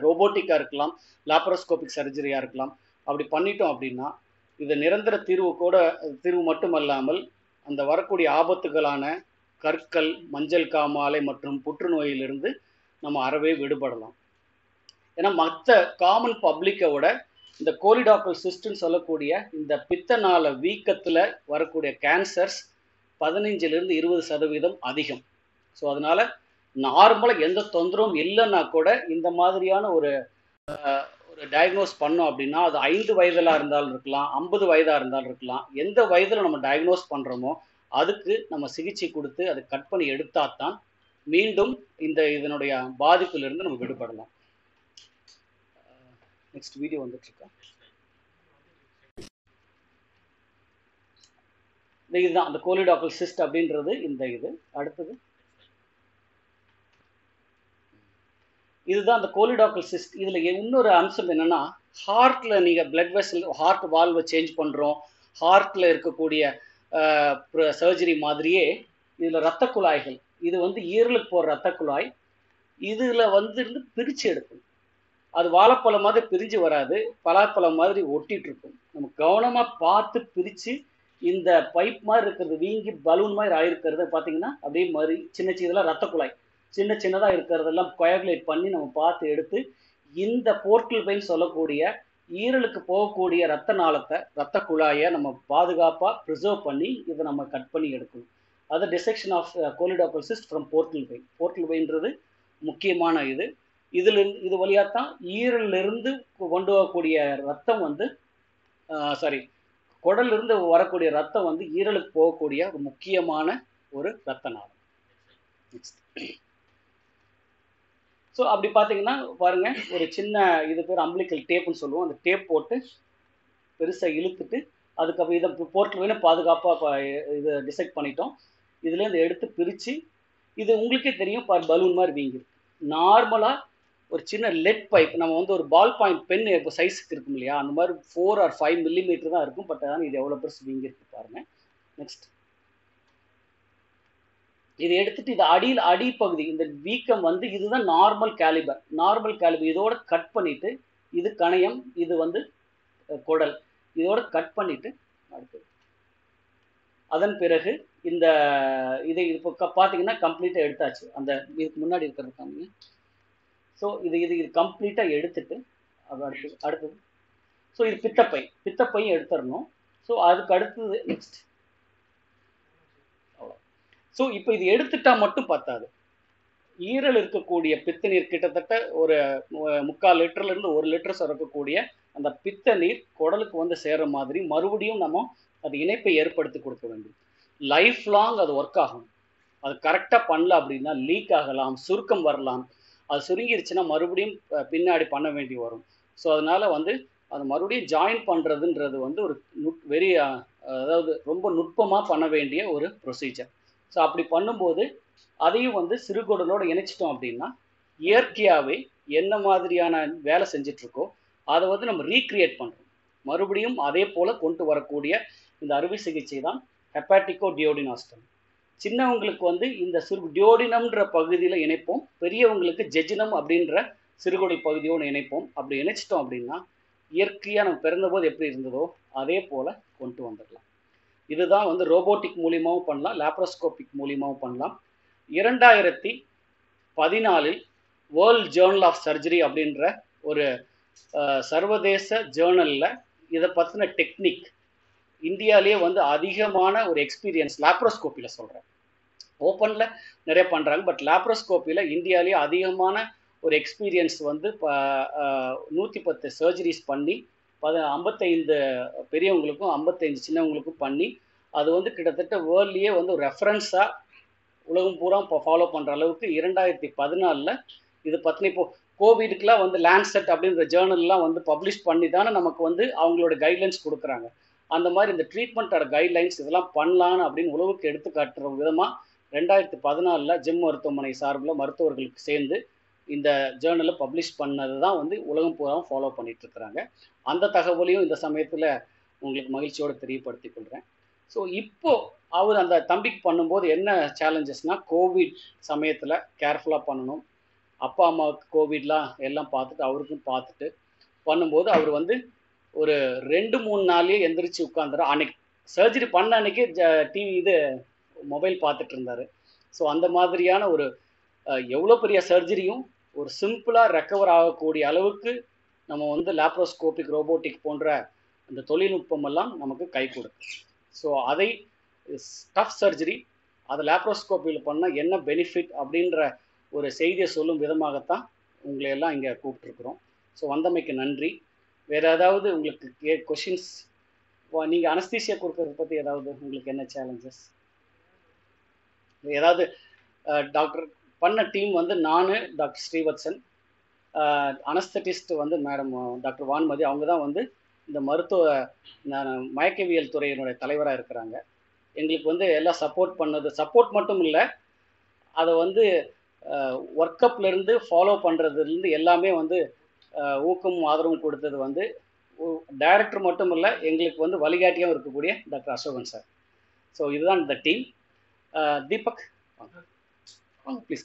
ரோபோட்டிக்காக இருக்கலாம் லாப்ரோஸ்கோபிக் சர்ஜரியாக இருக்கலாம் அப்படி பண்ணிட்டோம் அப்படின்னா இது நிரந்தர தீர்வு கூட தீர்வு மட்டுமல்லாமல் அந்த வரக்கூடிய ஆபத்துகளான கற்கள் மஞ்சள் காமாலை மற்றும் புற்றுநோயிலிருந்து நம்ம அறவே விடுபடலாம் ஏன்னா மற்ற காமன் பப்ளிக்கை விட இந்த கோலிடாக்கல் சிஸ்டம்னு சொல்லக்கூடிய இந்த பித்தநாள வீக்கத்தில் வரக்கூடிய கேன்சர்ஸ் பதினஞ்சிலிருந்து இருபது சதவீதம் அதிகம் ஸோ அதனால நார்மலாக எந்த தொந்தரவும் இல்லைன்னா கூட இந்த மாதிரியான ஒரு அஹ், ஒரு டயக்னோஸ் பண்ணோம் அப்படின்னா அது ஐந்து வயதில் இருந்தாலும் இருக்கலாம் ஐம்பது வயதாக இருந்தாலும் இருக்கலாம் எந்த வயதில் நம்ம டயக்னோஸ் பண்ணுறோமோ அதுக்கு நம்ம சிகிச்சை கொடுத்து அதை கட் பண்ணி எடுத்தால் தான் மீண்டும் இந்த இதனுடைய பாதிப்பிலிருந்து நம்ம விடுபடலாம் நெக்ஸ்ட் வீடியோ வந்துட்டு இருக்கா இந்த இதுதான் அந்த கோலிடாக்கல் சிஸ்ட் அப்படின்றது இந்த இது அடுத்தது இதுதான் அந்த கோலிடாக்கல் சிஸ்ட் இதில் இன்னொரு அம்சம் என்னன்னா ஹார்ட்ல நீங்கள் பிளட் வெசல் ஹார்ட் வால்வை சேஞ்ச் பண்ணுறோம் ஹார்ட்ல இருக்கக்கூடிய சர்ஜரி மாதிரியே இதில் ரத்த குழாய்கள் இது வந்து ஈரலுக்கு போகிற ரத்த குழாய் இதில் வந்து இருந்து பிரித்து எடுக்கணும் அது வாழைப்பழம் மாதிரி பிரிஞ்சு வராது பலாப்பழம் மாதிரி ஒட்டிட்டு இருக்கும் நம்ம கவனமாக பார்த்து பிரித்து இந்த பைப் மாதிரி இருக்கிறது வீங்கி பலூன் மாதிரி ஆயிருக்கிறத பார்த்தீங்கன்னா அப்படியே மாதிரி சின்ன சின்னதெல்லாம் ரத்த குழாய் சின்ன சின்னதாக இருக்கிறதெல்லாம் கொயகுலேட் பண்ணி நம்ம பார்த்து எடுத்து இந்த போர்ட்டல் பெயின் சொல்லக்கூடிய ஈரலுக்கு போகக்கூடிய ரத்த நாளத்தை ரத்த குழாயை நம்ம பாதுகாப்பாக ப்ரிசர்வ் பண்ணி இதை நம்ம கட் பண்ணி எடுக்கணும் அது dissection of choledochal cyst from portal vein portal வெயின்றது முக்கியமான இது இதில் இது வழியாக தான் ஈரலிருந்து கொண்டு வரக்கூடிய ரத்தம் வந்து சாரி குடலிருந்து வரக்கூடிய ரத்தம் வந்து ஈரலுக்கு போகக்கூடிய ஒரு முக்கியமான ஒரு ரத்த நாளம் நெக்ஸ்ட் ஸோ அப்படி பார்த்தீங்கன்னா பாருங்க ஒரு சின்ன இது பேர் அம்பிளிக்கல் டேப்னு சொல்லுவோம் அந்த டேப் போட்டு பெருசாக இழுத்துட்டு அதுக்கப்புறம் இதை போர்ட்டில் வேணும் பாதுகாப்பாக இதை டிசைட் பண்ணிட்டோம் இதுலேருந்து எடுத்து பிரித்து இது உங்களுக்கே தெரியும் பார் பலூன் மாதிரி வீங்கிருக்கு நார்மலாக ஒரு சின்ன லெட் பைப் நம்ம வந்து ஒரு பால் பாயிண்ட் பென் இப்போ சைஸுக்கு இருக்கும் இல்லையா அந்த மாதிரி ஃபோர் ஆர் ஃபைவ் மில்லிமீட்டர் தான் இருக்கும் பட் அதான் இது எவ்வளோ பெருசு வீங்கிருக்கு பாருங்க நெக்ஸ்ட் இதை எடுத்துட்டு இது அடியில் அடிப்பகுதி இந்த வீக்கம் வந்து இதுதான் நார்மல் கேலிபர் நார்மல் கேலிபர் இதோட கட் பண்ணிட்டு இது கணையம் இது வந்து அஹ், குடல் இதோட கட் பண்ணிட்டு அடுத்தது அதன் பிறகு இந்த இதை இப்போ க- பார்த்தீங்கன்னா கம்ப்ளீட்டாக எடுத்தாச்சு அந்த இதுக்கு முன்னாடி இருக்கிறது காமிங்க ஸோ இது இது இது கம்ப்ளீட்டாக எடுத்துட்டு அது அடுத்தது அடுத்தது ஸோ இது பித்தப்பை பித்தப்பையும் எடுத்துடணும் ஸோ அதுக்கு அடுத்தது நெக்ஸ்ட் அவ்வளோ ஸோ இப்போ இது எடுத்துட்டா மட்டும் பத்தாது ஈரல் இருக்கக்கூடிய பித்த நீர் கிட்டத்தட்ட ஒரு மு- முக்கால் லிட்டர்ல இருந்து ஒரு லிட்டர் சுரக்கக்கூடிய அந்த பித்த நீர் குடலுக்கு வந்து சேர்ற மாதிரி மறுபடியும் நம்ம அது இணைப்பை ஏற்படுத்தி கொடுக்க வேண்டும் லைஃப் லாங் அது ஒர்க் ஆகும் அது கரெக்டாக பண்ணல அப்படின்னா லீக் ஆகலாம் சுருக்கம் வரலாம் அது சுருங்கிருச்சுன்னா மறுபடியும் அஹ், பின்னாடி பண்ண வேண்டி வரும் ஸோ அதனால வந்து அது மறுபடியும் ஜாயின் பண்ணுறதுன்றது வந்து ஒரு நுட் வெரி அதாவது ரொம்ப நுட்பமாக பண்ண வேண்டிய ஒரு ப்ரொசீஜர் ஸோ அப்படி பண்ணும்போது அதையும் வந்து சிறுகுடலோட இணைச்சிட்டோம் அப்படின்னா இயற்கையாகவே என்ன மாதிரியான வேலை செஞ்சுட்டு இருக்கோ அதை வந்து நம்ம ரீக்ரியேட் பண்ணுறோம் மறுபடியும் அதே போல் கொண்டு வரக்கூடிய இந்த அறுவை சிகிச்சை தான் ஹெப்பாட்டிக்கோ டியோடினாஸ்டம் சின்னவங்களுக்கு வந்து இந்த சிறு டியோடினம்ன்ற பகுதியில் இணைப்போம் பெரியவங்களுக்கு ஜெஜினம் அப்படின்ற சிறுகுடல் பகுதியோடு இணைப்போம் அப்படி இணைச்சிட்டோம் அப்படின்னா இயற்கையாக நம்ம பிறந்தபோது எப்படி இருந்ததோ அதே போல் கொண்டு வந்துடலாம் இதுதான் வந்து ரோபோட்டிக் மூலியமாகவும் பண்ணலாம் லேப்ரோஸ்கோபிக் மூலியமாகவும் பண்ணலாம் இரண்டாயிரத்தி பதினாலில் வேர்ல்ட் ஜேர்னல் ஆஃப் சர்ஜரி அப்படின்ற ஒரு அஹ், சர்வதேச ஜேர்னலில் இதை பற்றின டெக்னிக் இந்தியாவிலேயே வந்து அதிகமான ஒரு எக்ஸ்பீரியன்ஸ் லேப்ரோஸ்கோப்பியில் சொல்கிறேன் ஓப்பனில் நிறைய பண்ணுறாங்க பட் லேப்ரோஸ்கோப்பியில் இந்தியாவிலேயே அதிகமான ஒரு எக்ஸ்பீரியன்ஸ் வந்து நூற்றி பத்து சர்ஜரிஸ் பண்ணி பத ஐம்பத்தைந்து பெரியவங்களுக்கும் ஐம்பத்தைந்து சின்னவங்களுக்கும் பண்ணி அது வந்து கிட்டத்தட்ட வேர்ல்ட்லேயே வந்து ஒரு ரெஃபரன்ஸாக உலகம் பூரா இப்போ ஃபாலோ பண்ணுற அளவுக்கு இரண்டாயிரத்தி பதினாலில் இது பற்றின இப்போ கோவிடுக்குலாம் வந்து லேண்ட்செட் அப்படின்ற ஜேர்னல்லாம் வந்து பப்ளிஷ் பண்ணி தானே நமக்கு வந்து அவங்களோட கைட்லைன்ஸ் கொடுக்குறாங்க அந்த மாதிரி இந்த ட்ரீட்மெண்ட் ஆர் கைட்லைன்ஸ் இதெல்லாம் பண்ணலான்னு அப்படின்னு உலகுக்கு எடுத்து காட்டுற விதமாக ரெண்டாயிரத்தி பதினாலில் ஜிம் மருத்துவமனை சார்பில் மருத்துவர்களுக்கு சேர்ந்து இந்த ஜேர்னலை பப்ளிஷ் பண்ணது தான் வந்து உலகம் பூராவும் ஃபாலோ பண்ணிட்டு இருக்கிறாங்க அந்த தகவலையும் இந்த சமயத்தில் உங்களுக்கு மகிழ்ச்சியோடு தெரியப்படுத்தி கொள்கிறேன் ஸோ இப்போ அவர் அந்த தம்பிக்கு பண்ணும்போது என்ன சேலஞ்சஸ்னால் கோவிட் சமயத்தில் கேர்ஃபுல்லாக பண்ணணும் அப்பா அம்மாவுக்கு கோவிட்லாம் எல்லாம் பார்த்துட்டு அவருக்கும் பார்த்துட்டு பண்ணும்போது அவர் வந்து ஒரு ரெண்டு மூணு நாள்லயே எந்திரிச்சு உட்காந்துரு அன்னைக்கு சர்ஜரி பண்ண அன்னைக்கு டிவி இது மொபைல் பார்த்துட்டு இருந்தார் ஸோ அந்த மாதிரியான ஒரு எவ்வளோ பெரிய சர்ஜரியும் ஒரு சிம்பிளாக ரெக்கவர் ஆகக்கூடிய அளவுக்கு நம்ம வந்து லேப்ரோஸ்கோபிக் ரோபோட்டிக் போன்ற அந்த தொழில்நுட்பம் எல்லாம் நமக்கு கை கொடுக்கு ஸோ அதை டஃப் சர்ஜரி அதை லேப்ரோஸ்கோப்பியில் பண்ணால் என்ன பெனிஃபிட் அப்படின்ற ஒரு செய்தியை சொல்லும் விதமாகத்தான் உங்களை எல்லாம் இங்கே கூப்பிட்ருக்குறோம் ஸோ வந்தமைக்கு நன்றி வேறு ஏதாவது உங்களுக்கு கே கொஷின்ஸ் நீங்கள் அனஸ்தீசியா கொடுக்கறத பற்றி ஏதாவது உங்களுக்கு என்ன சேலஞ்சஸ் ஏதாவது டாக்டர் பண்ண டீம் வந்து நான் டாக்டர் ஸ்ரீவத்சன் அனஸ்தட்டிஸ்ட் வந்து மேடம் டாக்டர் வான்மதி அவங்க தான் வந்து இந்த மருத்துவ மயக்கவியல் துறையினுடைய தலைவராக இருக்கிறாங்க எங்களுக்கு வந்து எல்லாம் சப்போர்ட் பண்ணது சப்போர்ட் மட்டும் இல்லை அதை வந்து ஒர்க் அப்லேருந்து ஃபாலோ பண்ணுறதுலேருந்து எல்லாமே வந்து ஊக்கமும் ஆதரவும் கொடுத்தது வந்து டைரக்டர் மட்டும் இல்லை எங்களுக்கு வந்து வழிகாட்டியும் இருக்கக்கூடிய டாக்டர் அசோகன் சார் ஸோ இதுதான் இந்த டீம் தீபக் வாங்க please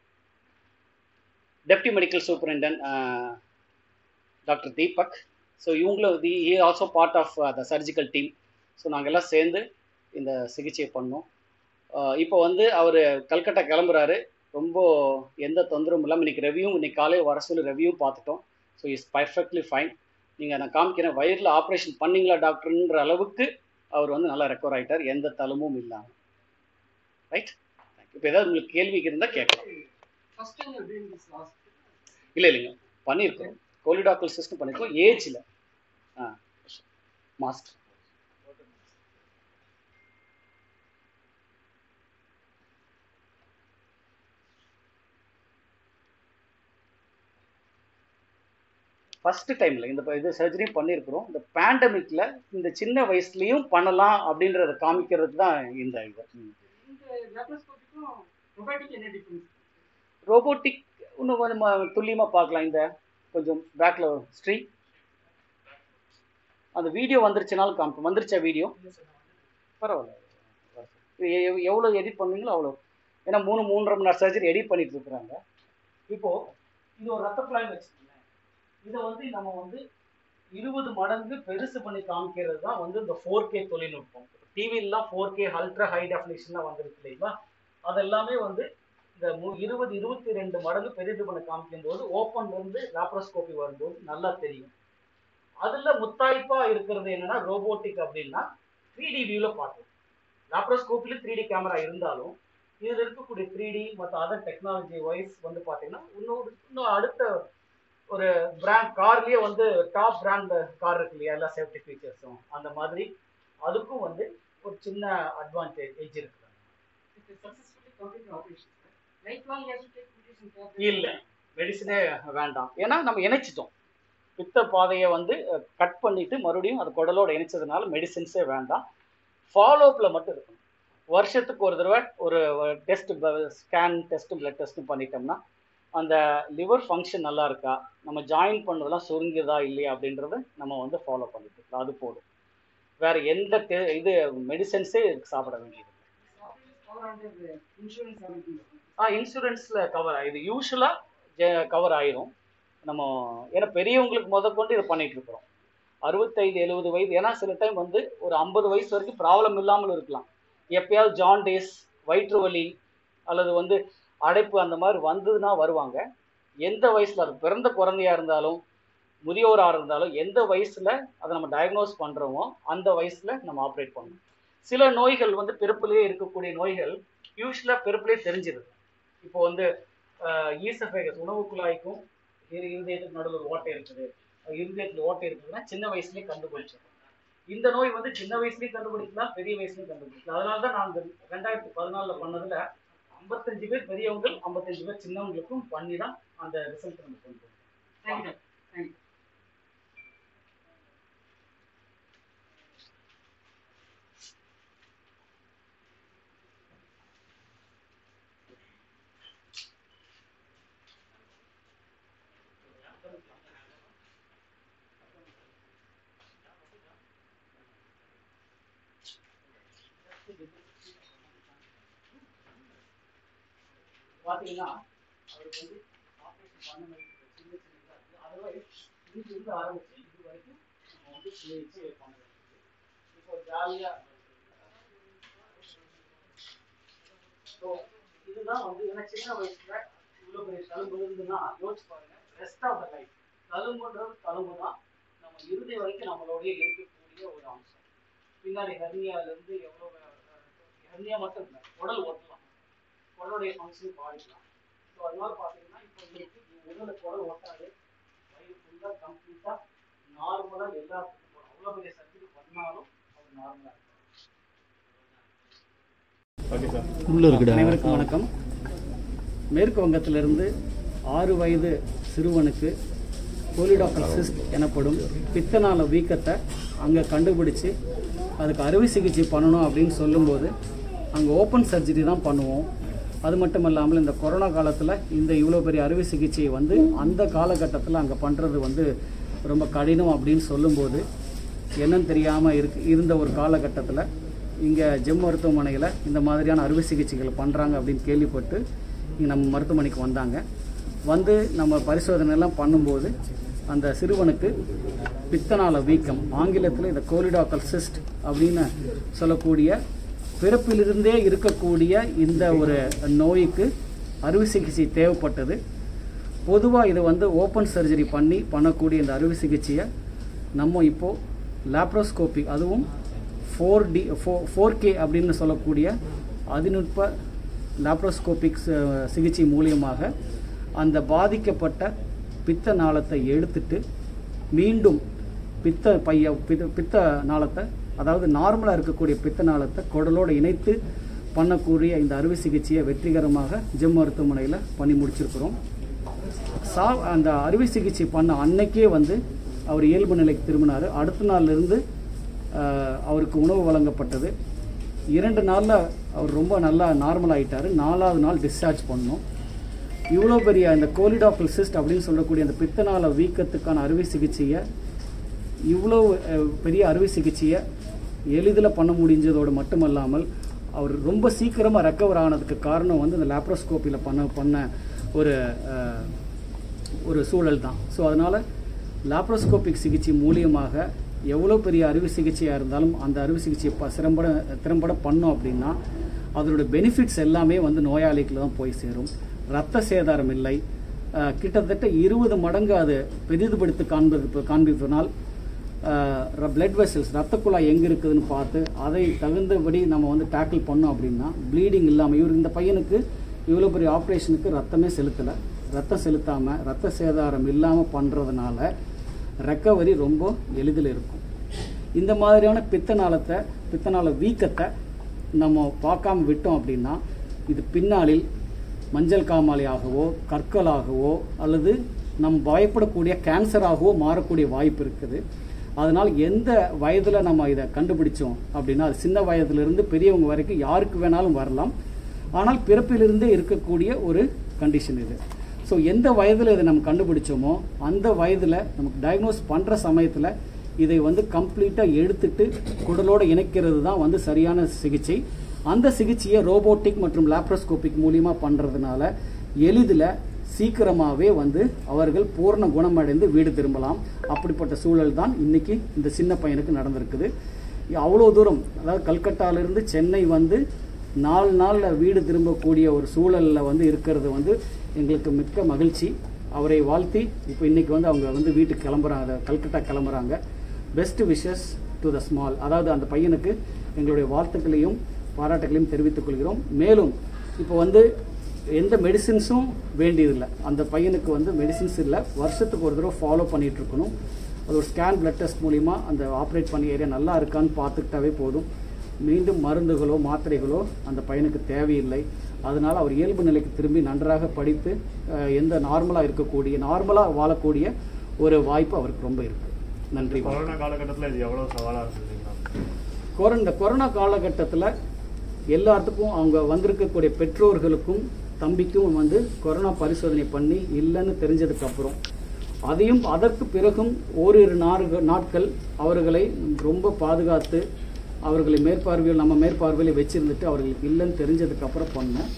deputy medical superintendent doctor Deepak so இவங்களும் the he also part of the surgical team so நாங்கள் எல்லாம் சேர்ந்து இந்த சிகிச்சையை பண்ணோம் இப்போ வந்து அவர் கல்கட்டா கிளம்புறாரு ரொம்ப எந்த தொந்தரவும் இல்லாமல் இன்றைக்கி ரெவ்யூ இன்றைக்கி காலையில் வர சொல்லி ரெவ்யூ பார்த்துட்டோம் ஸோ இஸ் பர்ஃபெக்ட்லி ஃபைன் நீங்கள் நான் காமிக்கிறேன் வயிறில் ஆப்ரேஷன் பண்ணிங்களா டாக்டர்ன்ற அளவுக்கு அவர் வந்து நல்லா ரெக்கவர் ஆகிட்டார் எந்த தளமும் இல்லாமல் ரைட் இப்போ ஏதாவது உங்களுக்கு கேள்வி இருந்தால் கேட்கலாம் இல்லை இல்லைங்க பண்ணியிருக்கோம் கோலிடாக்கல் சிஸ்டம் பண்ணியிருக்கோம் ஏஜில் ஆ மாஸ்டர் ஃபஸ்ட்டு டைமில் இந்த இது சர்ஜரியும் பண்ணியிருக்கிறோம் இந்த பேண்டமிக்கில் இந்த சின்ன வயசுலேயும் பண்ணலாம் அப்படின்றத காமிக்கிறது தான் இந்த இது ரோபோட்டிக் இன்னும் கொஞ்சம் துல்லியமாக பார்க்கலாம் இந்த கொஞ்சம் பேக்கில் ஸ்ட்ரீ அந்த வீடியோ வந்துருச்சுனாலும் காமிக்கும் வந்துருச்சா வீடியோ பரவாயில்ல எவ்வளோ எடிட் பண்ணுவீங்களோ அவ்வளோ ஏன்னா மூணு மூன்றரை மணி நேரம் சர்ஜரி எடிட் பண்ணிட்டு இருக்கிறாங்க இப்போது இது ஒரு ரத்த குழாய் வச்சுக்கோங்களேன் இதை வந்து நம்ம வந்து இருபது மடங்கு பெருசு பண்ணி காமிக்கிறது தான் வந்து இந்த ஃபோர் கே தொழில்நுட்பம் டிவிலாம் ஃபோர் கே அல்ட்ரா ஹை டெஃபினேஷன்லாம் வந்துருக்கு இல்லைங்களா அதெல்லாமே வந்து இந்த மு இருபது இருபத்தி ரெண்டு மடங்கு பெரிது பண்ண காமிக்கும் போது ஓப்பன்லேருந்து லாப்ரோஸ்கோபி வரும்போது நல்லா தெரியும் அதில் முத்தாய்ப்பா இருக்கிறது என்னன்னா ரோபோட்டிக் அப்படின்னா த்ரீ டி வியூவில் பார்க்கலாம் லாப்ரோஸ்கோப்பில் த்ரீ டி கேமரா இருந்தாலும் இதில் இருக்கக்கூடிய த்ரீ டி மற்ற அதர் டெக்னாலஜி வைஸ் வந்து பார்த்தீங்கன்னா இன்னொரு இன்னும் அடுத்த ஒரு பிராண்ட் கார்லேயே வந்து டாப் பிராண்ட் கார் இருக்கு இல்லையா எல்லா சேஃப்டி ஃபீச்சர்ஸும் அந்த மாதிரி அதுக்கும் வந்து ஒரு சின்ன அட்வான்டேஜ் எஜ் இருக்குது இல்லை மெடிசனே வேண்டாம் ஏன்னா நம்ம இணைச்சிட்டோம் பித்த பாதையை வந்து கட் பண்ணிட்டு மறுபடியும் அது குடலோட இணைச்சதுனால மெடிசின்ஸே வேண்டாம் ஃபாலோஅப்பில் மட்டும் இருக்கணும் வருஷத்துக்கு ஒரு தடவை ஒரு டெஸ்ட் ஸ்கேன் டெஸ்ட் பிளட் டெஸ்ட்டும் பண்ணிட்டோம்னா அந்த லிவர் ஃபங்க்ஷன் நல்லா இருக்கா நம்ம ஜாயின் பண்ணுறதெல்லாம் சுருங்குதா இல்லையா அப்படின்றத நம்ம வந்து ஃபாலோ பண்ணிட்டு இருக்கலாம் அது போதும் வேற எந்த இது மெடிசன்ஸே சாப்பிட வேண்டியது ஆ இன்சூரன்ஸில் கவர் ஆகுது யூஸ்வலாக கவர் ஆயிரும் நம்ம ஏன்னா பெரியவங்களுக்கு முத கொண்டு இதை பண்ணிட்டு இருக்கிறோம் அறுபத்தைந்து எழுபது வயது ஏன்னா சில டைம் வந்து ஒரு ஐம்பது வயசு வரைக்கும் ப்ராப்ளம் இல்லாமல் இருக்கலாம் எப்பயாவது ஜான்டேஸ் வயிற்று வலி அல்லது வந்து அடைப்பு அந்த மாதிரி வந்ததுன்னா வருவாங்க எந்த வயசில் அது பிறந்த குழந்தையா இருந்தாலும் முதியோராக இருந்தாலும் எந்த வயசில் அதை நம்ம டயக்னோஸ் பண்ணுறோமோ அந்த வயசில் நம்ம ஆப்ரேட் பண்ணணும் சில நோய்கள் வந்து பிறப்பிலேயே இருக்கக்கூடிய நோய்கள் யூஸ்வலாக பிறப்பிலே தெரிஞ்சிருது இப்போ வந்து ஈசஃபேகஸ் உணவு குழாய்க்கும் இருதயத்துக்கு நடுவில் ஓட்டை இருக்குது இருதயத்தில் ஓட்டை இருக்குதுன்னா சின்ன வயசுலேயே கண்டுபிடிச்சிடும் இந்த நோய் வந்து சின்ன வயசுலேயும் கண்டுபிடிக்கலாம் பெரிய வயசுலேயும் கண்டுபிடிக்கலாம் அதனால தான் நாங்கள் ரெண்டாயிரத்தி பதினாலில் பண்ணதில் ஐம்பத்தஞ்சு பேர் பெரியவங்க ஐம்பத்தஞ்சு பேர் சின்னவங்களுக்கும் பண்ணி தான் அந்த ரிசல்ட் நம்ம கொண்டு வந்தோம் பார்த்தீங்கன்னா அவருக்கு வந்து பண்ண சின்ன சின்னதாக இருக்குது அதர்வைஸ் இதுலேருந்து ஆரம்பிச்சு இது வரைக்கும் நம்ம வந்து சுழிச்சு பண்ண வேண்டியது இப்போ ஜாலியாக ஸோ இதுதான் வந்து ஏன்னா சின்ன வயசுல இவ்வளோ பெரிய தழும்பு இருந்துன்னா யோசிச்சு பாருங்க ரெஸ்ட் ஆஃப் த லைஃப் தழும்புன்றது தழும்பு தான் நம்ம இறுதி வரைக்கும் நம்மளோடய இருக்கக்கூடிய ஒரு அம்சம் பின்னாடி ஹெர்னியாலேருந்து எவ்வளோ ஹெர்னியா மட்டும் இல்லை உடல் ஓட்டலாம் உடலுடைய ஃபங்க்ஷன் பாதிக்கலாம் ஸோ அதனால பார்த்தீங்கன்னா இப்போ இருக்கு உடலுக்கு குடல் ஓட்டாது வயிறு ஃபுல்லாக கம்ப்ளீட்டாக நார்மலாக எல்லாத்துக்கும் போகணும் அவ்வளோ பெரிய சர்ஜரி பண்ணாலும் அவர் நார்மலாக இருக்கும் ஓகே சார் உள்ள இருக்குடா அனைவருக்கும் வணக்கம் மேற்கு வங்கத்திலிருந்து ஆறு வயது சிறுவனுக்கு கோலிடாக்கல் சிஸ்ட் எனப்படும் பித்தநாள வீக்கத்தை அங்கே கண்டுபிடிச்சு அதுக்கு அறுவை சிகிச்சை பண்ணணும் அப்படின்னு சொல்லும்போது அங்கே ஓப்பன் சர்ஜரி தான் பண்ணுவோம் அது மட்டும் இல்லாமல் இந்த கொரோனா காலத்தில் இந்த இவ்வளோ பெரிய அறுவை சிகிச்சையை வந்து அந்த காலகட்டத்தில் அங்கே பண்ணுறது வந்து ரொம்ப கடினம் அப்படின்னு சொல்லும்போது என்னன்னு தெரியாமல் இருக்கு இருந்த ஒரு காலகட்டத்தில் இங்கே ஜெம் மருத்துவமனையில் இந்த மாதிரியான அறுவை சிகிச்சைகள் பண்ணுறாங்க அப்படின்னு கேள்விப்பட்டு இங்கே நம்ம மருத்துவமனைக்கு வந்தாங்க வந்து நம்ம பரிசோதனை எல்லாம் பண்ணும்போது அந்த சிறுவனுக்கு பித்தநாள வீக்கம் ஆங்கிலத்தில் இந்த கோலிடாக்கல் சிஸ்ட் அப்படின்னு சொல்லக்கூடிய பிறப்பிலிருந்தே இருக்கக்கூடிய இந்த ஒரு நோய்க்கு அறுவை சிகிச்சை தேவைப்பட்டது பொதுவாக இது வந்து ஓப்பன் சர்ஜரி பண்ணி பண்ணக்கூடிய இந்த அறுவை சிகிச்சையை நம்ம இப்போது லேப்ரோஸ்கோபி அதுவும் four D four four K அப்படின்னு சொல்லக்கூடிய அதிநுட்ப லேப்ரோஸ்கோபிக் சிகிச்சை மூலியமாக அந்த பாதிக்கப்பட்ட பித்த நாளத்தை எடுத்துட்டு மீண்டும் பித்த பைய பித்த பித்த நாளத்தை அதாவது நார்மலாக இருக்கக்கூடிய பித்த நாளத்தை குடலோடு இணைத்து பண்ணக்கூடிய இந்த அறுவை சிகிச்சையை வெற்றிகரமாக ஜெம் மருத்துவமனையில் பண்ணி முடிச்சிருக்கிறோம் சா அந்த அறுவை சிகிச்சை பண்ண அன்னைக்கே வந்து அவர் இயல்பு நிலைக்கு திரும்பினார் அடுத்த நாள்லேருந்து அவருக்கு உணவு வழங்கப்பட்டது இரண்டு நாளில் அவர் ரொம்ப நல்லா நார்மல் ஆயிட்டாரு நாலாவது நாள் டிஸ்சார்ஜ் பண்ணோம் இவ்வளோ பெரிய இந்த கோலிடாக்கல் சிஸ்ட் அப்படின்னு சொல்லக்கூடிய அந்த பித்தநாள வீக்கத்துக்கான அறுவை சிகிச்சையை இவ்வளோ அஹ், பெரிய அறுவை சிகிச்சையை எளிதில் பண்ண முடிஞ்சதோடு மட்டுமல்லாமல் அவர் ரொம்ப சீக்கிரமாக ரெக்கவர் ஆனதுக்கு காரணம் வந்து இந்த லேப்ரோஸ்கோப்பியில் பண்ண பண்ண ஒரு அஹ், ஒரு சூழல் தான் ஸோ அதனால் லாப்ரோஸ்கோபிக் சிகிச்சை மூலியமாக எவ்வளோ பெரிய அறுவை சிகிச்சையாக இருந்தாலும் அந்த அறுவை சிகிச்சையை ப சிறம்பட திறம்பட பண்ணோம் அப்படின்னா அதோட பெனிஃபிட்ஸ் எல்லாமே வந்து நோயாளிக்கு தான் போய் சேரும் ரத்த சேதாரம் இல்லை அஹ், கிட்டத்தட்ட இருபது மடங்கு அது பெரிதுபடுத்தி காண்பது காண்பிப்பதனால் பிளட் வெசல்ஸ் ரத்த குழாய் எங்கே இருக்குதுன்னு பார்த்து அதை தகுந்தபடி நம்ம வந்து டேக்கிள் பண்ணோம் அப்படின்னா ப்ளீடிங் இல்லாமல் இவர் இந்த பையனுக்கு இவ்வளோ பெரிய ஆப்ரேஷனுக்கு ரத்தமே செலுத்தலை ரத்தம் செலுத்தாமல் ரத்த சேதாரம் இல்லாமல் பண்ணுறதுனால ரெக்கவரி ரொம்ப எளிதில் இருக்கும் இந்த மாதிரியான பித்த நாளத்தை பித்த நாள வீக்கத்தை நம்ம பார்க்காம விட்டோம் அப்படின்னா இது பின்னாளில் மஞ்சள் காமாலையாகவோ கற்களாகவோ அல்லது நம் பயப்படக்கூடிய கேன்சராகவோ மாறக்கூடிய வாய்ப்பு இருக்குது அதனால் எந்த வயதில் நம்ம இதை கண்டுபிடிச்சோம் அப்படின்னா அது சின்ன வயதிலிருந்து பெரியவங்க வரைக்கும் யாருக்கு வேணாலும் வரலாம் ஆனால் பிறப்பிலிருந்தே இருக்கக்கூடிய ஒரு கண்டிஷன் இது ஸோ எந்த வயதில் இதை நம்ம கண்டுபிடிச்சோமோ அந்த வயதில் நமக்கு டயக்னோஸ் பண்ணுற சமயத்தில் இதை வந்து கம்ப்ளீட்டாக எடுத்துட்டு குடலோடு இணைக்கிறது தான் வந்து சரியான சிகிச்சை அந்த சிகிச்சையை ரோபோட்டிக் மற்றும் லேப்ரோஸ்கோபிக் மூலியமா பண்ணுறதுனால எளிதில் சீக்கிரமாகவே வந்து அவர்கள் பூரண குணமடைந்து வீடு திரும்பலாம் அப்படிப்பட்ட சூழல் தான் இன்னைக்கு இந்த சின்ன பையனுக்கு நடந்திருக்குது அவ்வளோ தூரம் அதாவது கல்கட்டாவிலிருந்து சென்னை வந்து நாலு நாளில் வீடு திரும்பக்கூடிய ஒரு சூழலில் வந்து இருக்கிறது வந்து எங்களுக்கு மிக்க மகிழ்ச்சி அவரை வாழ்த்தி இப்போ இன்னைக்கு வந்து அவங்க வந்து வீட்டுக்கு கிளம்புறாங்க கல்கட்டா கிளம்புறாங்க best wishes to the small அதாவது அந்த பையனுக்கு எங்களுடைய வாழ்த்துக்களையும் பாராட்டுகளையும் தெரிவித்துக் கொள்கிறோம் மேலும் இப்போ வந்து எந்த மெடிசின்ஸும் வேண்டியதில்லை அந்த பையனுக்கு வந்து மெடிசின்ஸ் இல்லை வருஷத்துக்கு ஒரு தடவை ஃபாலோ பண்ணிட்டு இருக்கணும் அது ஒரு ஸ்கேன் பிளட் டெஸ்ட் மூலிமா அந்த ஆப்ரேட் பண்ணி ஏரியா நல்லா இருக்கான்னு பார்த்துக்கிட்டாவே போதும் மீண்டும் மருந்துகளோ மாத்திரைகளோ அந்த பையனுக்கு தேவையில்லை அதனால அவர் இயல்பு நிலைக்கு திரும்பி நன்றாக படித்து அஹ், எந்த நார்மலாக இருக்கக்கூடிய நார்மலாக வாழக்கூடிய ஒரு வாய்ப்பு அவருக்கு ரொம்ப இருக்கு நன்றி வணக்கம். கொரோனா காலகட்டத்தில் இது எவ்வளோ சவாலாக இருந்ததுங்களா கொரோனா இந்த கொரோனா காலகட்டத்தில் எல்லாத்துக்கும் அவங்க வந்திருக்கக்கூடிய பெற்றோர்களுக்கும் தம்பிக்கும் வந்து கொரோனா பரிசோதனை பண்ணி இல்லைன்னு தெரிஞ்சதுக்கப்புறம் அதையும் அதற்கு பிறகும் ஓரிரு நார்கள் நாட்கள் அவர்களை ரொம்ப பாதுகாத்து அவர்களை மேற்பார்வையில் நம்ம மேற்பார்வையில் வச்சிருந்துட்டு அவர்களுக்கு இல்லைன்னு தெரிஞ்சதுக்கப்புறம் பண்ணோம்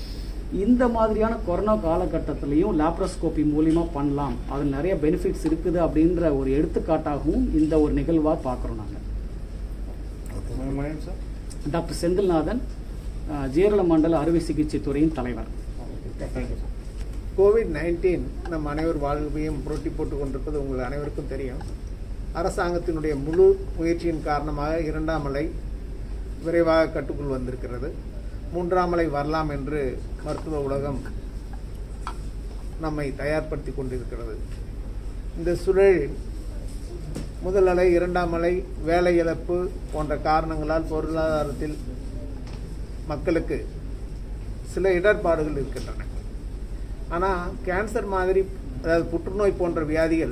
இந்த மாதிரியான கொரோனா காலகட்டத்திலையும் லேப்ரோஸ்கோபி மூலிமா பண்ணலாம் அதில் நிறைய பெனிஃபிட்ஸ் இருக்குது அப்படின்ற ஒரு எடுத்துக்காட்டாகவும் இந்த ஒரு நிகழ்வாக பார்க்குறோம் நாங்கள் மயம் சார் டாக்டர் செந்தில்நாதன் அஹ், ஜீரல மண்டல அறுவை சிகிச்சை துறையின் தலைவர் தேங்க்யூ சார் கோவிட் நைன்டீன் நம் அனைவர் வாழ்வையும் புரட்டி போட்டுக் கொண்டிருப்பது உங்கள் அனைவருக்கும் தெரியும் அரசாங்கத்தினுடைய முழு முயற்சியின் காரணமாக இரண்டாம் அலை விரைவாக கட்டுக்குள் வந்திருக்கிறது மூன்றாம் அலை வரலாம் என்று மருத்துவ உலகம் நம்மை தயார்படுத்தி கொண்டிருக்கிறது இந்த சூழலில் முதல் அலை இரண்டாம் அலை வேலை இழப்பு போன்ற காரணங்களால் பொருளாதாரத்தில் மக்களுக்கு சில இடர்பாடுகள் இருக்கின்றன ஆனால் கேன்சர் மாதிரி அதாவது புற்றுநோய் போன்ற வியாதிகள்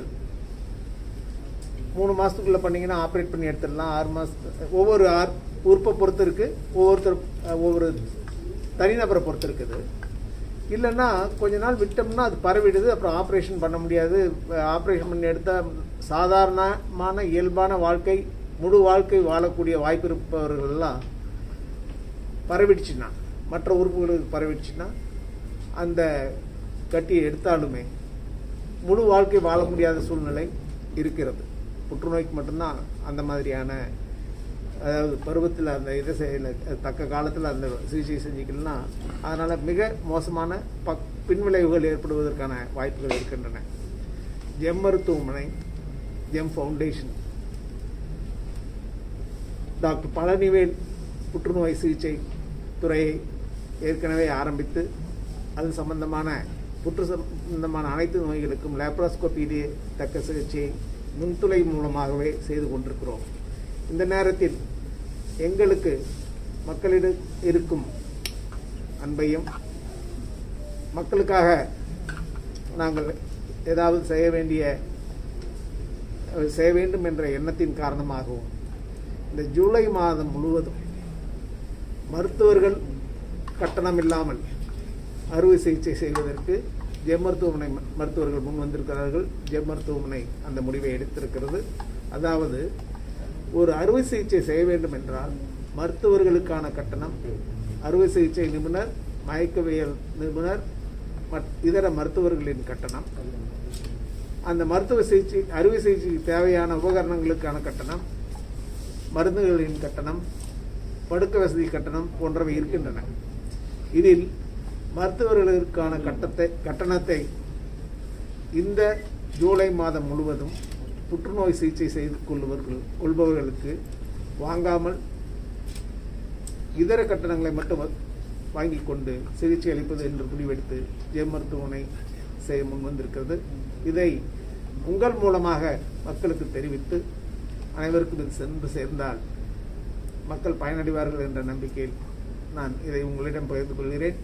மூணு மாதத்துக்குள்ளே பண்ணீங்கன்னா ஆப்ரேட் பண்ணி எடுத்துடலாம் ஆறு மாதம் ஒவ்வொரு ஆர் உறுப்பை பொறுத்து இருக்குது ஒவ்வொருத்தர் அஹ், ஒவ்வொரு தனிநபரை பொறுத்து இருக்குது இல்லைன்னா கொஞ்ச நாள் விட்டோம்னா அது பரவிடுது அப்புறம் ஆப்ரேஷன் பண்ண முடியாது ஆப்ரேஷன் பண்ணி எடுத்தால் சாதாரணமான இயல்பான வாழ்க்கை முழு வாழ்க்கை வாழக்கூடிய வாய்ப்பு இருப்பவர்கள்லாம் பரவிடுச்சுன்னா மற்ற உறுப்புகளுக்கு பரவிடுச்சுன்னா அந்த கட்டியை எடுத்தாலுமே முழு வாழ்க்கை வாழ முடியாத சூழ்நிலை இருக்கிறது புற்றுநோய்க்கு மட்டும்தான் அந்த மாதிரியான அதாவது பருவத்தில் அந்த இதை செய்யல தக்க காலத்தில் அந்த சிகிச்சை செஞ்சுக்கலன்னா அதனால் மிக மோசமான பக் பின்விளைவுகள் ஏற்படுவதற்கான வாய்ப்புகள் இருக்கின்றன ஜெம் மருத்துவமனை ஜெம் ஃபவுண்டேஷன் டாக்டர் பழனிவேல் புற்றுநோய் சிகிச்சை துறையை ஏற்கனவே ஆரம்பித்து அது சம்பந்தமான புற்று சம்பந்தமான அனைத்து நோய்களுக்கும் லேப்ராஸ்கோபி தக்க சிகிச்சையை நுண்துளை மூலமாகவே செய்து கொண்டிருக்கிறோம் இந்த நேரத்தில் எங்களுக்கு மக்களிடம் இருக்கும் அன்பையும் மக்களுக்காக நாங்கள் ஏதாவது செய்ய வேண்டிய செய்ய வேண்டும் என்ற எண்ணத்தின் காரணமாகவும் இந்த ஜூலை மாதம் முழுவதும் மருத்துவர்கள் கட்டணம் இல்லாமல் அறுவை சிகிச்சை செய்வதற்கு ஜெம் மருத்துவமனை ம- மருத்துவர்கள் முன் வந்திருக்கிறார்கள் ஜெம் மருத்துவமனை அந்த முடிவை எடுத்திருக்கிறது அதாவது ஒரு அறுவை சிகிச்சை செய்ய வேண்டும் என்றால் மருத்துவர்களுக்கான கட்டணம் அறுவை சிகிச்சை நிபுணர் மயக்கவியல் நிபுணர் மற்- இதர மருத்துவர்களின் கட்டணம் அந்த மருத்துவ சிகிச்சை அறுவை சிகிச்சைக்கு தேவையான உபகரணங்களுக்கான கட்டணம் மருந்துகளின் கட்டணம் படுக்க வசதி கட்டணம் போன்றவை இருக்கின்றன இதில் மருத்துவர்களுக்கான கட்டத்தை கட்டணத்தை இந்த ஜூலை மாதம் முழுவதும் புற்றுநோய் சிகிச்சை செய்து கொள்பவர்கள் கொள்பவர்களுக்கு வாங்காமல் இதர கட்டணங்களை மட்டும் வாங்கி கொண்டு சிகிச்சை அளிப்பது என்று முடிவெடுத்து ஜெம் மருத்துவமனை செய்ய முன்வந்திருக்கிறது இதை உங்கள் மூலமாக மக்களுக்கு தெரிவித்து அனைவருக்கும் இது சென்று சேர்ந்தால் மக்கள் பயனடைவார்கள் என்ற நம்பிக்கையில் நான் இதை உங்களிடம் பகிர்ந்து கொள்கிறேன்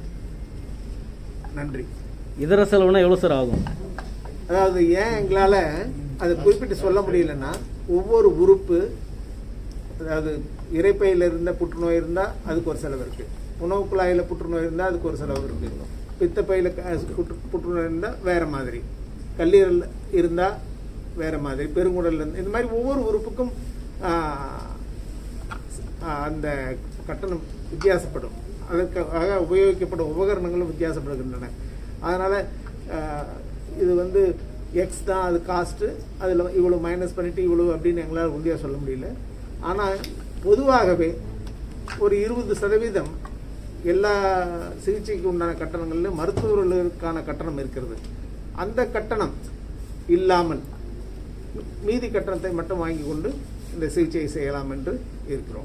நன்றி இதர செலவுனா எவ்வளோ சார் ஆகும் அதாவது ஏன் எங்களால் அதை குறிப்பிட்டு சொல்ல முடியலன்னா ஒவ்வொரு உறுப்பு அதாவது இறைப்பையில் இருந்த புற்றுநோய் இருந்தால் அதுக்கு ஒரு செலவு இருக்குது உணவு குழாயில் புற்றுநோய் இருந்தால் அதுக்கு ஒரு செலவு இருக்குது பித்தப்பையில் க- புற்று புற்றுநோய் இருந்தால் வேறு மாதிரி கல்லீரல் இருந்தால் வேறு மாதிரி பெருங்குடல் இருந்து இந்த மாதிரி ஒவ்வொரு உறுப்புக்கும் ஆஹ், ஆஹ், அந்த கட்டணம் வித்தியாசப்படும் அதற்காக உபயோகிக்கப்படும் உபகரணங்களும் வித்தியாசப்படுகின்றன அதனால் இது வந்து எக்ஸ் தான் அது காஸ்ட்டு அதில் இவ்வளோ மைனஸ் பண்ணிவிட்டு இவ்வளோ அப்படின்னு எங்களால் உறுதியாக சொல்ல முடியல ஆனால் பொதுவாகவே ஒரு இருபது சதவீதம் எல்லா சிகிச்சைக்கு உண்டான கட்டணங்களிலும் மருத்துவர்களுக்கான கட்டணம் இருக்கிறது அந்த கட்டணம் இல்லாமல் மீதி கட்டணத்தை மட்டும் வாங்கி கொண்டு இந்த சிகிச்சையை செய்யலாம் என்று இருக்கிறோம்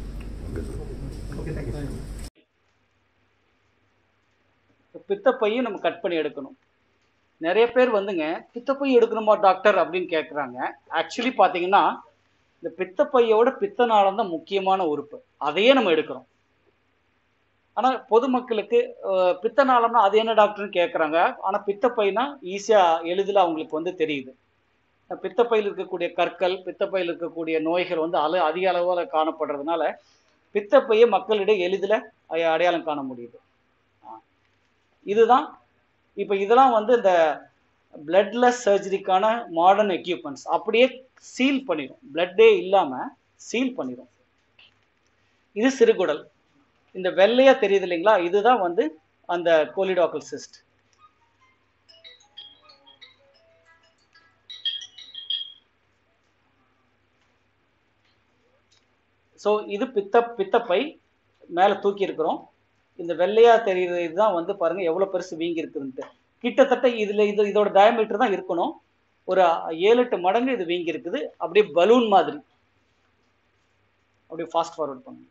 பித்தப்பையை நம்ம கட் பண்ணி எடுக்கணும் நிறைய பேர் வந்துங்க பித்தப்பை எடுக்கணுமா டாக்டர் அப்படின்னு கேட்குறாங்க ஆக்சுவலி பார்த்தீங்கன்னா இந்த பித்தப்பையோட பித்தநாளம் தான் முக்கியமான உறுப்பு அதையே நம்ம எடுக்கிறோம் ஆனால் பொதுமக்களுக்கு அஹ், பித்தநாளம்னா அது என்ன டாக்டர்னு கேட்குறாங்க ஆனால் பித்தப்பைனா ஈஸியாக எளிதில் அவங்களுக்கு வந்து தெரியுது பித்தப்பையில் இருக்கக்கூடிய கற்கள் பித்தப்பையில் இருக்கக்கூடிய நோய்கள் வந்து அல அதிக அளவில் காணப்படுறதுனால பித்தப்பையை மக்களிடையே எளிதில் அடையாளம் காண முடியுது ஆ. இதுதான் இப்போ இதெல்லாம் வந்து இந்த பிளட்லெஸ் சர்ஜரிக்கான மாடர்ன் எக்யூப்மெண்ட்ஸ் அப்படியே சீல் பண்ணிடும் பிளட்டே இல்லாமல் சீல் பண்ணிடும் இது சிறுகுடல் இந்த வெள்ளையா தெரியுது இல்லைங்களா இதுதான் வந்து அந்த கோலிடாக்கல் சிஸ்ட் ஸோ இது பித்த பித்தப்பை மேலே தூக்கி இருக்கிறோம் இந்த வெள்ளையா தெரியுறது இதுதான் வந்து பாருங்க எவ்வளோ பெருசு வீங்கி இருக்குதுன்ட்டு கிட்டத்தட்ட இதுல இது இதோட டயமீட்டர் தான் இருக்கணும் ஒரு ஏழு எட்டு மடங்கு இது வீங்கி இருக்குது அப்படியே பலூன் மாதிரி அப்படியே ஃபாஸ்ட் ஃபார்வர்ட் பண்ணுங்க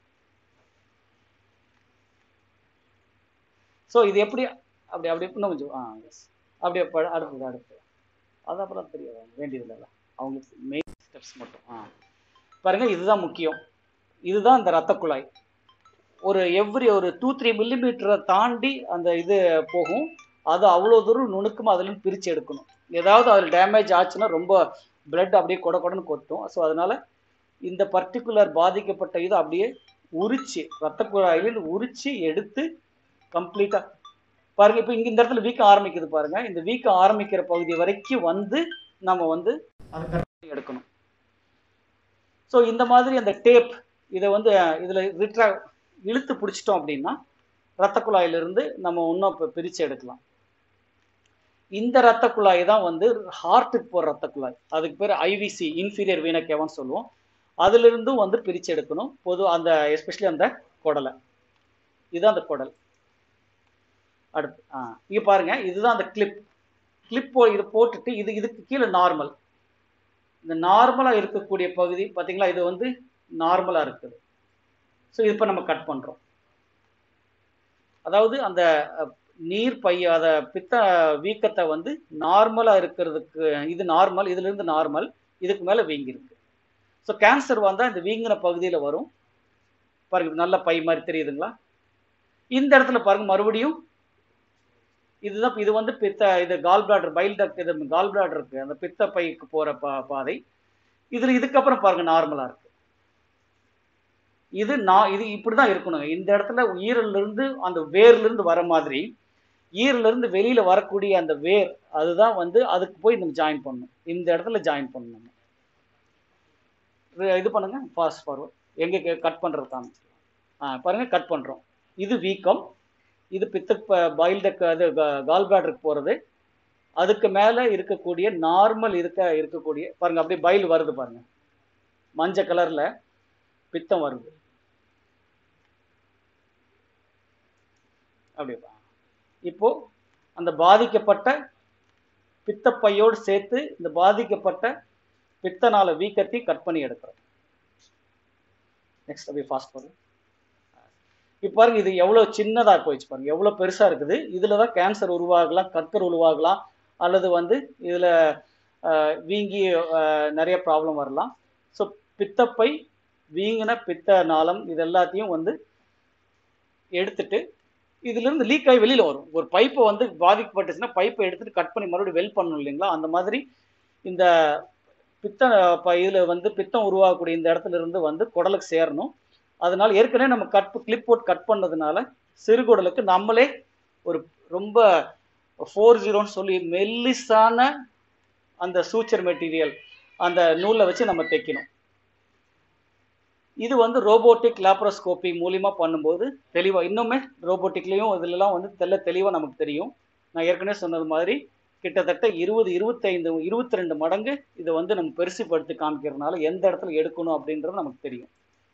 ஸோ இது எப்படி அப்படி அப்படி இன்னும் கொஞ்சம் ஆ எஸ் அப்படியே ப- அடுத்தது அடுத்து அது அப்புறம் தெரிய வேண்டியதில்லை அவங்களுக்கு மெயின் ஸ்டெப்ஸ் மட்டும் ஆ பாருங்க இதுதான் முக்கியம் இதுதான் இந்த ரத்த குழாய் ஒரு எவ்ரி ஒரு டூ த்ரீ மில்லிமீட்டரை தாண்டி அந்த இது போகும் அது அவ்வளோ தூரம் நுணுக்கமாக அதுலேருந்து பிரித்து எடுக்கணும் ஏதாவது அதில் டேமேஜ் ஆச்சுன்னா ரொம்ப பிளட் அப்படியே கொட கொடன்னு கொட்டும் ஸோ அதனால இந்த பர்டிகுலர் பாதிக்கப்பட்ட இது அப்படியே உரிச்சு ரத்த குழாயிலிருந்து உரிச்சு எடுத்து கம்ப்ளீட்டாக பாருங்க இப்போ இங்க இந்த இடத்துல வீக்கம் ஆரம்பிக்குது பாருங்க இந்த வீக்கம் ஆரம்பிக்கிற பகுதி வரைக்கும் வந்து நம்ம வந்து அதை கட் பண்ணி எடுக்கணும் ஸோ இந்த மாதிரி அந்த டேப் இதை வந்து இதில் ரிட்ரா இழுத்து பிடிச்சிட்டோம் அப்படின்னா ரத்த குழாயிலிருந்து நம்ம இன்னும் இப்போ பிரித்து எடுக்கலாம் இந்த ரத்த குழாய் தான் வந்து ஹார்ட்டுக்கு போகிற ரத்த குழாய் அதுக்கு பேர் ஐவிசி இன்ஃபீரியர் வீனக்கேவான்னு சொல்லுவோம் அதிலிருந்தும் வந்து பிரித்து எடுக்கணும் பொது அந்த எஸ்பெஷலி அந்த குடலை இதுதான் அந்த குடல் அடுத்து ஆ இங்கே பாருங்க இதுதான் அந்த கிளிப் கிளிப் போ இது போட்டுட்டு இது இதுக்கு கீழே நார்மல் இந்த நார்மலாக இருக்கக்கூடிய பகுதி பார்த்தீங்களா இது வந்து நார்மலாக இருக்குது ஸோ இது இப்போ நம்ம கட் பண்ணுறோம் அதாவது அந்த அஹ், நீர் பை அத பித்த வீக்கத்தை வந்து நார்மலாக இருக்கிறதுக்கு இது நார்மல் இதுலேருந்து நார்மல் இதுக்கு மேலே வீங்கிருக்கு ஸோ கேன்சர் வந்தால் இந்த வீங்கின பகுதியில் வரும் பாருங்க இது நல்ல பை மாதிரி தெரியுதுங்களா இந்த இடத்துல பாருங்க மறுபடியும் இதுதான் இது வந்து பித்த இது கால் பிளாடர் பைல் டக்ட் இது கால் பிளாடர் இருக்கு அந்த பித்த பைக்கு போற பா பாதை இதுல இதுக்கப்புறம் பாருங்க நார்மலா இருக்கு இது நான் இது இப்படிதான் இருக்கணுங்க இந்த இடத்துல ஈரல்ல இருந்து அந்த வேர்ல இருந்து வர மாதிரி ஈரல்ல இருந்து வெளியில வரக்கூடிய அந்த வேர் அதுதான் வந்து அதுக்கு போய் நம்ம ஜாயின் பண்ணணும் இந்த இடத்துல ஜாயின் பண்ணணும் இது பண்ணுங்க ஃபாஸ்ட் ஃபார்வர்ட் எங்க கட் பண்றது காமிச்சிக்கலாம் ஆ பாருங்க கட் பண்றோம் இது வீக்கம் இது பித்த பாயில்டக்கு அது கால் பிளாடருக்கு போகிறது அதுக்கு மேலே இருக்கக்கூடிய நார்மல் இருக்க இருக்கக்கூடிய பாருங்க அப்படியே பயில் வருது பாருங்க மஞ்சள் கலரில் பித்தம் வருது அப்படியே பா. இப்போ அந்த பாதிக்கப்பட்ட பித்தப்பையோடு சேர்த்து இந்த பாதிக்கப்பட்ட பித்தனால வீக்கத்தை கட் பண்ணி எடுக்கிறோம் நெக்ஸ்ட் அப்படியே ஃபாஸ்ட் பண்ணுங்க இப்போ பாருங்க இது எவ்வளோ சின்னதாக போயிடுச்சு பாருங்க எவ்வளோ பெருசாக இருக்குது இதில் தான் கேன்சர் உருவாகலாம் கற்கர் உருவாகலாம் அல்லது வந்து இதில் வீங்கி அஹ், நிறைய ப்ராப்ளம் வரலாம் ஸோ பித்தப்பை வீங்கின பித்த நாளம் இது எல்லாத்தையும் வந்து எடுத்துட்டு இதுலேருந்து லீக் ஆகி வெளியில் வரும் ஒரு பைப்பை வந்து பாதிக்கப்பட்டுச்சுன்னா பைப்பை எடுத்துட்டு கட் பண்ணி மறுபடியும் வெல் பண்ணணும் இல்லைங்களா அந்த மாதிரி இந்த பித்த இதில் வந்து பித்தம் உருவாகக்கூடிய இந்த இடத்துல இருந்து வந்து குடலுக்கு சேரணும் அதனால ஏற்கனவே நம்ம கட் கிளிப் போட்டு கட் பண்ணதுனால சிறுகுடலுக்கு நம்மளே ஒரு ரொம்ப ஃபோர் ஜீரோன்னு சொல்லி மெல்லிசான அந்த சூச்சர் மெட்டீரியல் அந்த நூலை வச்சு நம்ம தைக்கணும் இது வந்து ரோபோட்டிக் லேப்ரோஸ்கோபி மூலியமா பண்ணும்போது தெளிவா இன்னுமே ரோபோட்டிக்லேயும் இதுலலாம் வந்து தெல்ல தெளிவா நமக்கு தெரியும் நான் ஏற்கனவே சொன்னது மாதிரி கிட்டத்தட்ட இருபது இருபத்தைந்து இருபத்தி ரெண்டு மடங்கு இதை வந்து நம்ம பெருசுப்படுத்தி காமிக்கிறதுனால எந்த இடத்துல எடுக்கணும் அப்படின்றது நமக்கு தெரியும்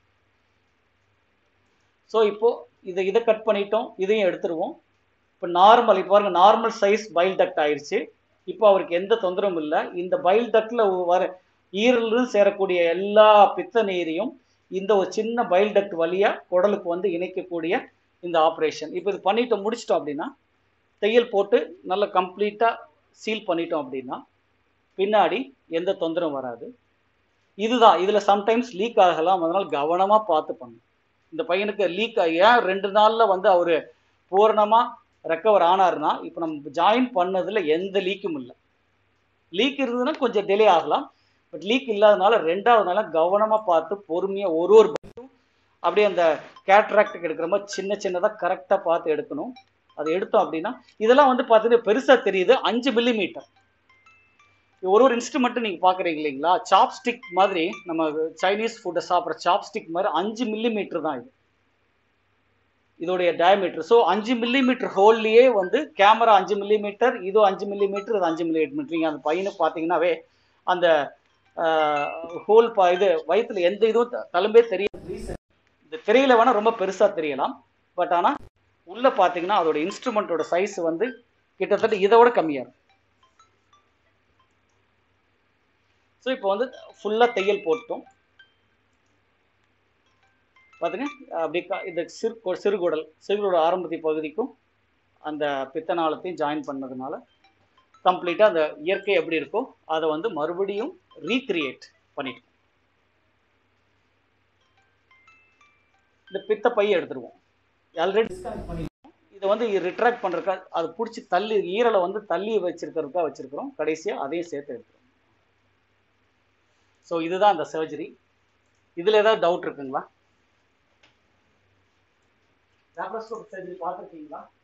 ஸோ இப்போ இதை இதை கட் பண்ணிட்டோம் இதையும் எடுத்துருவோம் இப்போ நார்மல் இப்போ பாருங்க நார்மல் சைஸ் பைல் டக்ட் ஆயிடுச்சு இப்போ அவருக்கு எந்த தொந்தரவும் இல்லை இந்த பைல் டக்டில் வர ஈரலிருந்து சேரக்கூடிய எல்லா பித்த நீரையும் இந்த ஒரு சின்ன பைல் டக்ட் வழியாக குடலுக்கு வந்து இணைக்கக்கூடிய இந்த ஆப்ரேஷன் இப்போ இது பண்ணிட்டு முடிச்சிட்டோம் அப்படின்னா தையல் போட்டு நல்லா கம்ப்ளீட்டாக சீல் பண்ணிட்டோம் அப்படின்னா பின்னாடி எந்த தொந்தரவும் வராது இதுதான் இதில் சம்டைம்ஸ் லீக் ஆகலாம் அதனால் கவனமாக பார்த்து பண்ணணும் இந்த பையனுக்கு லீக் ஏன் ரெண்டு நாளில் வந்து அவர் பூரணமாக ரெக்கவர் ஆனாருன்னா இப்போ நம்ம ஜாயின் பண்ணதில் எந்த லீக்கும் இல்லை லீக் இருந்ததுன்னா கொஞ்சம் டிலே ஆகலாம் பட் லீக் இல்லாதனால ரெண்டாவது நாளாக கவனமாக பார்த்து பொறுமையாக ஒரு ஒரு பையும் அப்படியே அந்த கேட்ராக்டுக்கு எடுக்கிற மாதிரி சின்ன சின்னதாக கரெக்டாக பார்த்து எடுக்கணும் அதை எடுத்தோம் அப்படின்னா இதெல்லாம் வந்து பார்த்தீங்கன்னா பெருசாக தெரியுது அஞ்சு மில்லி மீட்டர் ஒரு ஒரு இன்ஸ்ட்ருமெண்ட்டும் நீங்கள் பார்க்குறீங்க இல்லைங்களா சாப்ஸ்டிக் மாதிரி நம்ம சைனீஸ் ஃபுட்டை சாப்பிட்ற சாப்ஸ்டிக் மாதிரி அஞ்சு மில்லி மீட்டர் தான் இது இதோடைய டயமீட்டர் ஸோ அஞ்சு மில்லிமீட்டர் ஹோல்லையே வந்து கேமரா அஞ்சு மில்லிமீட்டர் இது அஞ்சு மில்லிமீட்டர் இது அஞ்சு மில்லிமீட்டர் நீங்கள் அந்த பையனை பார்த்தீங்கன்னாவே அந்த ஹோல் பா இது வயிற்றுல எந்த இதுவும் த- தழும்பே தெரியாது இந்த திரையில வேணால் ரொம்ப பெருசாக தெரியலாம் பட் ஆனால் உள்ளே பார்த்தீங்கன்னா அதோட இன்ஸ்ட்ருமெண்ட்டோட சைஸ் வந்து கிட்டத்தட்ட இதை விட கம்மியாக இருக்கும் ஸோ இப்போ வந்து ஃபுல்லாக தையல் போட்டோம் பார்த்துங்க அப்படி க- இந்த சிறு கொ- சிறுகுடல் சிறுகுடல் ஆரம்பத்தி பகுதிக்கும் அந்த பித்தநாளத்தையும் ஜாயின் பண்ணதுனால கம்ப்ளீட்டாக அந்த இயற்கை எப்படி இருக்கோ அதை வந்து மறுபடியும் ரீக்ரியேட் பண்ணிட்டோம் இந்த பித்த பையை எடுத்துருவோம் ஆல்ரெடி டிஸ்கனெக்ட் பண்ணிட்டோம் இதை வந்து ரிட்ராக்ட் பண்ணுறக்கா அது பிடிச்சி தள்ளி ஈரலை வந்து தள்ளி வச்சிருக்கிறதுக்காக வச்சிருக்கிறோம் கடைசியாக அதையும் சேர்த்து எடுத்துருவோம் ஸோ இதுதான் அந்த சர்ஜரி இதில் ஏதாவது டவுட் இருக்குங்களா லேப்ரோஸ்கோப் சர்ஜரி பார்த்துருக்கீங்களா